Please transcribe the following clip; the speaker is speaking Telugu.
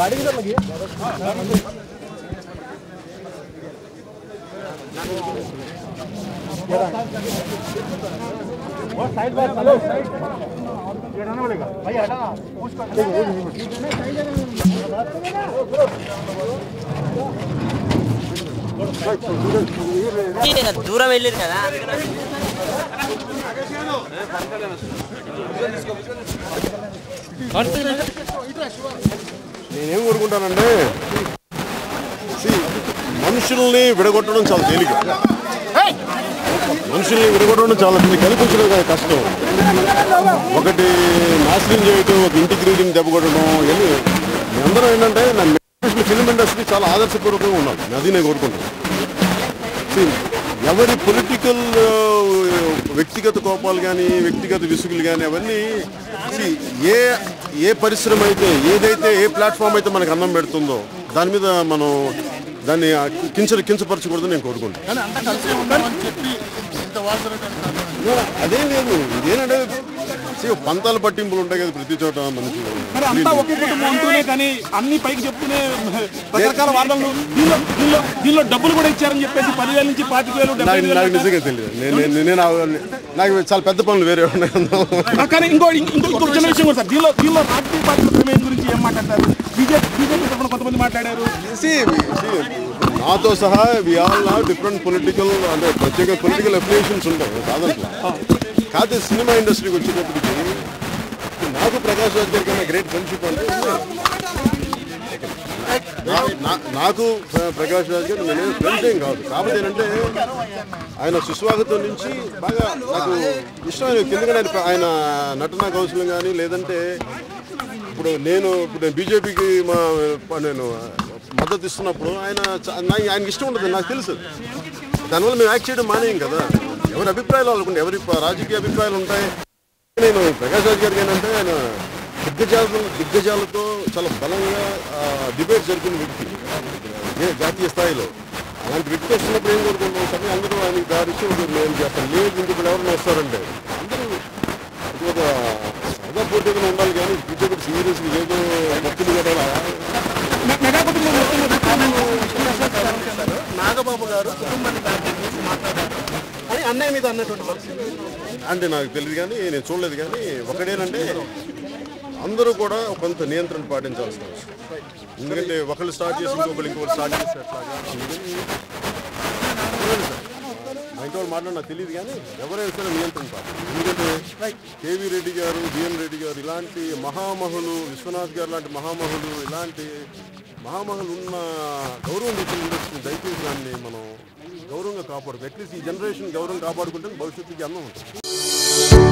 దూరం వెళ్ళారు కదా నేనేం కోరుకుంటానంటే see, మనుషుల్ని విడగొట్టడం చాలా తేలిక మనుషుల్ని విడగొట్టడం చాలా తేలిక కనిపించడం కదా కష్టం ఒకటి నాశనం చేయటం ఒక ఇంటిగ్రేటింగ్ దెబ్బ కొట్టడం ఇవన్నీ అందరూ ఏంటంటే నా ఫిల్మ్ ఇండస్ట్రీ చాలా ఆదర్శపూర్వకంగా ఉన్నాం అది నేను కోరుకుంటాను See, ఎవరి పొలిటికల్ వ్యక్తిగత కోపాలు కానీ వ్యక్తిగత విసుగులు కానీ అవన్నీ see, ఏ ఏ పరిశ్రమ అయితే ఏదైతే ఏ ప్లాట్ఫామ్ అయితే మనకు అన్నం పెడుతుందో దాని మీద మనం దాన్ని కించ కించపరచకూడదు నేను కోరుకుంటాను కానీ అంతా కలిసే ఉన్నామని చెప్పి ఇంత వాసన అదేం లేదు ఇదేనంటే see, పంతాల పట్టింపులు ఉంటాయి కదా ప్రతి చోట మనకి మరి అంతా ఒకే కుటుంబం అంటూనే కానీ అన్ని పైకి చెప్తూనే రకరకాల వాదనలు దీనిలో దీనిలో దీనిలో డబ్బులు కూడా ఇచ్చారని చెప్పేసి పదివేల నుంచి పాతిక వేలు డెబ్బై నాకు వేలు నాకు నిజంగా తెలియదు నేను నేను- నేను ఆ- నాకు చాలా పెద్ద పనులు వేరే ఉన్నాయి ఆ, కానీ ఇంకో ఇంకో ఇంకో చిన్న విషయం కూడా సార్ దీనిలో దీనిలో రాజకీయ పార్టీల ప్రమేయం గురించి ఏం మాట్లాడతారు బీజేపీ బీజేపీ తరఫున కొంతమంది మాట్లాడారు See, see, నాతో సహా we all have different political అంటే ప్రత్యేక పొలిటికల్ అఫిలియేషన్స్ ఉంటాయి కాదంట్లా కాదు సినిమా ఇండస్ట్రీకి వచ్చేటప్పటికి నాకు ప్రకాష్ రాజ్ గారి కన్నా గ్రేట్ ఫ్రెండ్షిప్ అంటే నా- నా- నాకు ప్ర- ప్రకాష్ రాజ్ గారు నేను ఫ్రెండ్స్ ఏం కాదు కాకపోతే ఏంటంటే ఆయన సుస్వాగతం నుంచి బాగా నాకు ఇష్టమైన ఎందుకంటే ఆయన- ఆయన నటనా కౌశలం కానీ లేదంటే ఇప్పుడు నేను ఇప్పుడు నేను బీజేపీకి మా నేను మద్దతు ఇస్తున్నప్పుడు ఆయన చ- నాకు ఆయనకి ఇష్టం ఉంటుంది నాకు తెలుసు దానివల్ల మేము యాక్ట్ చేయడం మానేయం కదా ఎవరి అభిప్రాయాలు వాళ్ళకుంటే ఎవరి ప- రాజకీయ అభిప్రాయాలు ఉంటాయి నేను ప్రకాష్ రాజ్ గారికి ఏంటంటే ఆయన దిగ్గజాలు దిగ్గజాలతో చాలా బలంగా డిబేట్ జరిపిన వ్యక్తి ఏ జాతీయ స్థాయిలో అలాంటి వ్యక్తి వస్తున్నప్పుడు ఏం కోరుకుంటాం సరే అందరూ ఆయనకి దారిచ్చి ఒక నేను చెప్పాను లేదు ఇంక ఇప్పుడు ఎవరైనా వస్తారంటే అందరూ ఇది ఒక సరదా పోటీగా ఉండాలి కానీ కూర్చోబెట్టి సీరియస్గా ఏదో భక్తులు కదా మె- మెగా కుటుంబం మొత్తం నాగబాబు గారు కుటుంబాన్ని టార్గెట్ చేసి మాట్లాడారు అని అన్నయ్య మీద అన్నటువంటి పరిస్థితి అంటే నాకు తెలియదు కానీ నేను చూడలేదు కానీ ఒకటేనంటే అందరూ కూడా కొంత నియంత్రణ పాటించాల్సిన అవసరం ఎందుకంటే ఒకళ్ళు స్టార్ట్ చేసి ఇంకొకళ్ళు ఇంకొకరు స్టార్ట్ చేసి అట్లాగా అందుకని చూడండి సార్ మా ఇంట్లో వాళ్ళు మాట్లాడి నాకు తెలియదు కానీ ఎవరైనా సరే నియంత్రణ పాటించాలి ఎందుకంటే కేవీ రెడ్డి గారు బిఎన్ రెడ్డి గారు ఇలాంటి మహామహులు విశ్వనాథ్ గారు లాంటి మహామహులు ఇలాంటి మహామహులు ఉన్న గౌరవం ఇచ్చిన ఇండస్ట్రీ దయచేసి దాన్ని మనం గౌరవంగా కాపాడుకో అట్లీస్ట్ ఈ జనరేషన్ గౌరవం కాపాడుకుంటే భవిష్యత్తుకి అన్నం ఉంటుంది